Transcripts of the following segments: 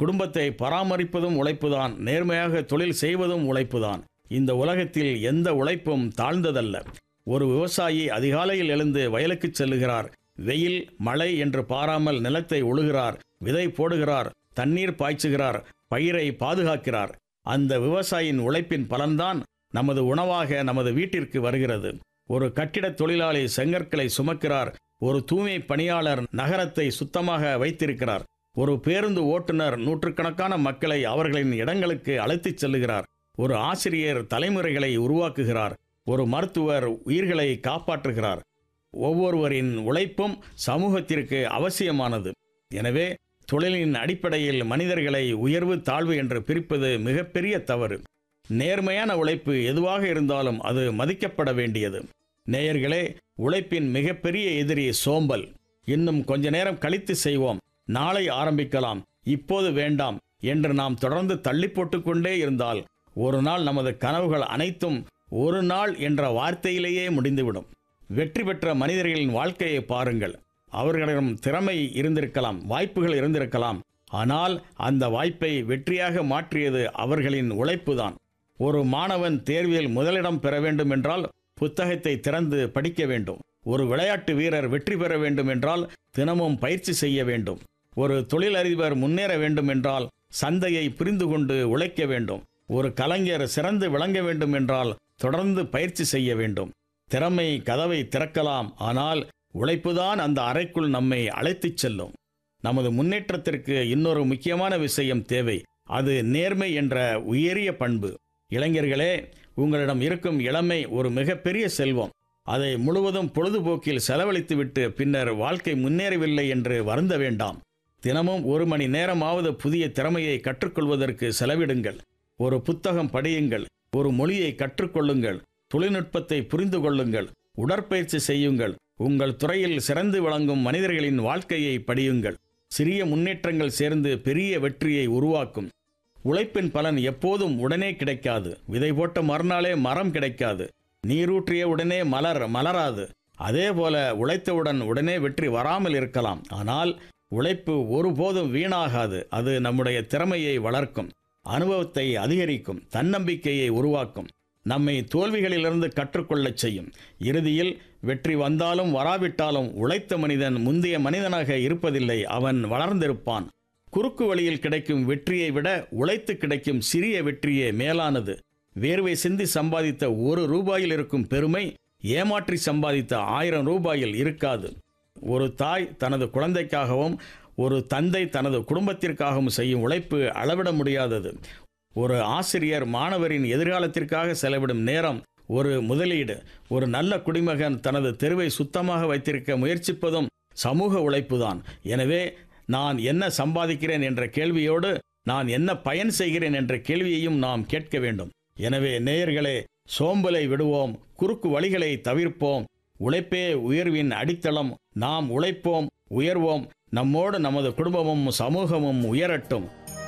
குடும்பத்தை பராமரிப்பதும் உழைப்புதான் நேர்மையாக தொழில் செய்வதும் உழைப்புதான் இந்த உலகத்தில் எந்த உழைப்பும் தாழ்ந்ததல்ல ஒரு விவசாயி அதிகாலையில் எழுந்து வயலுக்கு செல்லுகிறார் வெயில் மழை என்று பாராமல் நிலத்தை உழுகிறார் விதை போடுகிறார் தண்ணீர் பாய்ச்சுகிறார் பயிரை பாதுகாக்கிறார் அந்த விவசாயியின் உழைப்பின் பலன்தான் நமது உணவாக நமது வீட்டிற்கு வருகிறது ஒரு கட்டிடத் தொழிலாளி செங்கற்களை சுமக்கிறார் ஒரு தூய்மை பணியாளர் நகரத்தை சுத்தமாக வைத்திருக்கிறார் ஒரு பேருந்து ஓட்டுநர் நூற்றுக்கணக்கான மக்களை அவர்களின் இடங்களுக்கு அழைத்துச் செல்லுகிறார் ஒரு ஆசிரியர் தலைமுறைகளை உருவாக்குகிறார் ஒரு மருத்துவர் உயிர்களை காப்பாற்றுகிறார் ஒவ்வொருவரின் உழைப்பும் சமூகத்திற்கு அவசியமானது எனவே தொழிலின் அடிப்படையில் மனிதர்களை உயர்வு தாழ்வு என்று பிரிப்பது மிகப்பெரிய தவறு நேர்மையான உழைப்பு எதுவாக இருந்தாலும் அது மதிக்கப்பட வேண்டியது நேயர்களே உழைப்பின் மிகப்பெரிய எதிரி சோம்பல் இன்னும் கொஞ்ச நேரம் கழித்து செய்வோம் நாளை ஆரம்பிக்கலாம் இப்போது வேண்டாம் என்று நாம் தொடர்ந்து தள்ளி போட்டுக்கொண்டே இருந்தால் ஒரு நாள் நமது கனவுகள் அனைத்தும் ஒரு நாள் என்ற வார்த்தையிலேயே முடிந்துவிடும் வெற்றி பெற்ற மனிதர்களின் வாழ்க்கையை பாருங்கள் அவர்களிடம் திறமை இருந்திருக்கலாம் வாய்ப்புகள் இருந்திருக்கலாம் ஆனால் அந்த வாய்ப்பை வெற்றியாக மாற்றியது அவர்களின் உழைப்புதான் ஒரு மாணவன் தேர்வில் முதலிடம் பெற வேண்டும் என்றால் புத்தகத்தை திறந்து படிக்க வேண்டும் ஒரு விளையாட்டு வீரர் வெற்றி பெற வேண்டும் என்றால் தினமும் பயிற்சி செய்ய வேண்டும் ஒரு தொழிலதிபர் முன்னேற வேண்டும் என்றால் சந்தையை புரிந்து கொண்டு உழைக்க வேண்டும் ஒரு கலைஞர் சிறந்து விளங்க வேண்டும் என்றால் தொடர்ந்து பயிற்சி செய்ய வேண்டும் திறமை கதவை திறக்கலாம் ஆனால் உழைப்புதான் அந்த அறைக்குள் நம்மை அழைத்துச் செல்லும் நமது முன்னேற்றத்திற்கு இன்னொரு முக்கியமான விஷயம் தேவை அது நேர்மை என்ற உயரிய பண்பு இளைஞர்களே உங்களிடம் இருக்கும் இளமை ஒரு மிகப்பெரிய செல்வம் அதை முழுவதும் பொழுதுபோக்கில் செலவழித்துவிட்டு பின்னர் வாழ்க்கை முன்னேறவில்லை என்று வருந்த வேண்டாம் தினமும் ஒரு மணி நேரமாவது புதிய திறமையை கற்றுக்கொள்வதற்கு செலவிடுங்கள் ஒரு புத்தகம் படியுங்கள் ஒரு மொழியை கற்றுக்கொள்ளுங்கள் தொழில்நுட்பத்தை புரிந்து கொள்ளுங்கள் உடற்பயிற்சி செய்யுங்கள் உங்கள் துறையில் சிறந்து விளங்கும் மனிதர்களின் வாழ்க்கையை படியுங்கள் சிறிய முன்னேற்றங்கள் சேர்ந்து பெரிய வெற்றியை உருவாக்கும் உழைப்பின் பலன் எப்போதும் உடனே கிடைக்காது விதை போட்ட மறுநாளே மரம் கிடைக்காது நீரூற்றிய உடனே மலர் மலராது அதே போல உழைத்தவுடன் உடனே வெற்றி வராமல் இருக்கலாம் ஆனால் உழைப்பு ஒருபோதும் வீணாகாது அது நம்முடைய திறமையை வளர்க்கும் அனுபவத்தை அதிகரிக்கும் தன்னம்பிக்கையை உருவாக்கும் நம்மை தோல்விகளிலிருந்து கற்றுக்கொள்ளச் செய்யும் இறுதியில் வெற்றி வந்தாலும் வராவிட்டாலும் உழைத்த மனிதன் முந்தைய மனிதனாக இருப்பதில்லை அவன் வளர்ந்திருப்பான் குறுக்கு வழியில் கிடைக்கும் வெற்றியை விட உழைத்து கிடைக்கும் சிறிய வெற்றியே மேலானது வேர்வை சிந்தி சம்பாதித்த ஒரு ரூபாயில் இருக்கும் பெருமை ஏமாற்றி சம்பாதித்த ஆயிரம் ரூபாயில் இருக்காது ஒரு தாய் தனது குழந்தைக்காகவும் ஒரு தந்தை தனது குடும்பத்திற்காகவும் செய்யும் உழைப்பு அளவிட முடியாதது ஒரு ஆசிரியர் மாணவரின் எதிர்காலத்திற்காக செலவிடும் நேரம் ஒரு முதலீடு ஒரு நல்ல குடிமகன் தனது தெருவை சுத்தமாக வைத்திருக்க முயற்சிப்பதும் சமூக உழைப்புதான் எனவே நான் என்ன சம்பாதிக்கிறேன் என்ற கேள்வியோடு நான் என்ன பயன் செய்கிறேன் என்ற கேள்வியையும் நாம் கேட்க வேண்டும் எனவே நேயர்களே சோம்பலை விடுவோம் குறுக்கு வழிகளை தவிர்ப்போம் உழைப்பே உயர்வின் அடித்தளம் நாம் உழைப்போம் உயர்வோம் நம்மோடு நமது குடும்பமும் சமூகமும் உயரட்டும்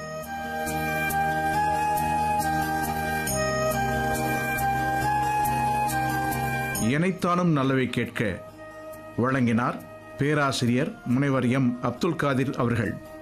இணைத்தானும் நல்லவை கேட்க வழங்கினார் பேராசிரியர் முனைவர் எம் அப்துல் காதிர் அவர்கள்